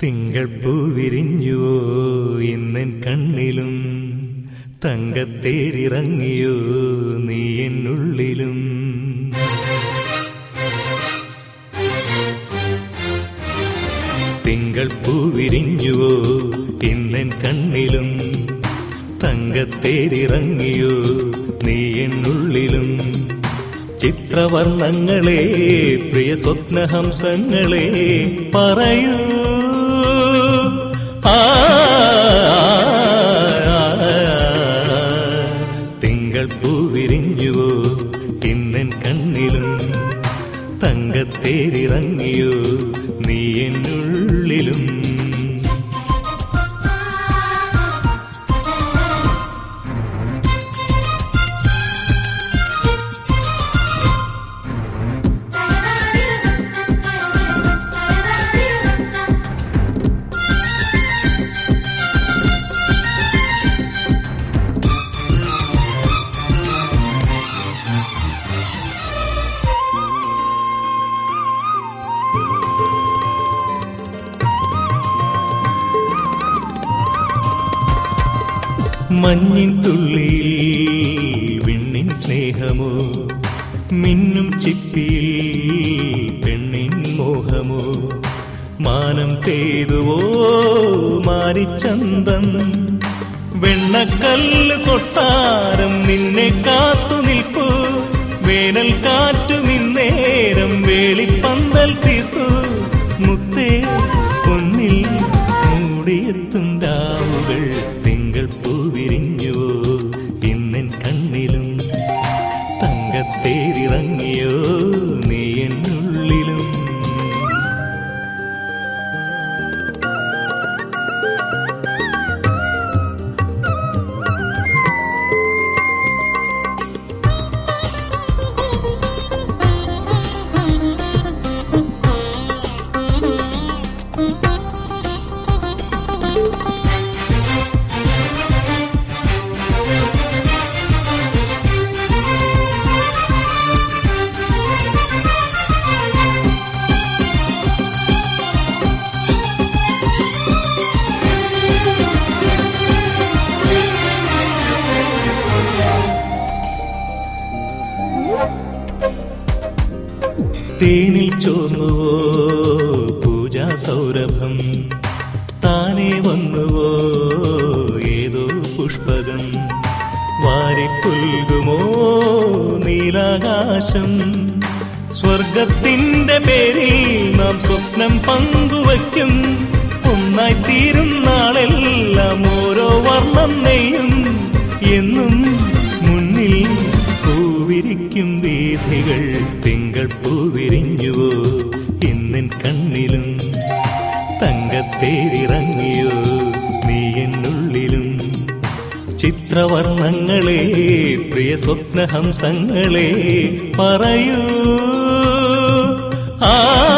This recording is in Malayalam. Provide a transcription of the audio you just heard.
തിങ്കൾ പൂവിരിഞ്ഞുവോ ഇന്നൻ കണ്ണിലും തങ്കത്തേരിറങ്ങിയോ നീ എന്നുള്ളിലും തിങ്കൾ പൂവിരിഞ്ഞുവോ ഇന്നൻ കണ്ണിലും തങ്കത്തേരിറങ്ങിയോ നീ എന്നുള്ളിലും ചിത്രവർണ്ണങ്ങളെ പ്രിയ സ്വപ്നഹംസങ്ങളെ പറയൂ ആ തിങ്കൾ പൂവിരിഞ്ഞുവോ ഇന്നൻ കണ്ണിലും തങ്കത്തേരിറങ്ങിയോ നീ എന്നുള്ളിലും മഞ്ഞിൻ തുള്ളിയിൽ വിണ്ണിൻ സ്നേഹമോ മിന്നും ചിപ്പിയിൽ പെണ്ണിൻ മോഹമോ മാനം പെയ്തുവോ മാരിച്ചന്തം വെണ്ണക്കല്ല് കൊട്ടാരം നിന്നെ കാത്തു നിൽപ്പു വേനൽ കാറ്റും ഇന്നേരം വേളിപ്പന്തൽ തീർത്തു മുത്തേ പൊന്നിൽ മൂടിയെത്തും രാവുകൾ തിങ്കൾ പൂവിരിഞ്ഞുവോ ഇന്നൻ കണ്ണിലും തങ്കത്തേരിറങ്ങിയോ നീ എന്നുള്ളിലും തേനിൽ ചോർന്നുവോ പൂജാ സൗരഭം താനെ വന്നുവോ ഏതോ പുഷ്പകം വാരിപ്പുൽകുമോ നീലാകാശം സ്വർഗത്തിന്റെ പേരിൽ നാം സ്വപ്നം പങ്കുവയ്ക്കും ഒന്നായി തീരും നാളെല്ലാം ഓരോ വർണ്ണം നെയ്യും എന്നും മുന്നിൽ പൂവിരിക്കും വീഥികൾ തിങ്കൾ പൂവിരിഞ്ഞുവോ ഇന്നിൻ കണ്ണിലും തങ്കത്തേരിറങ്ങിയോ നീ എന്നുള്ളിലും ചിത്രവർണ്ണങ്ങളെ പ്രിയ സ്വപ്നഹംസങ്ങളെ പറയൂ ആ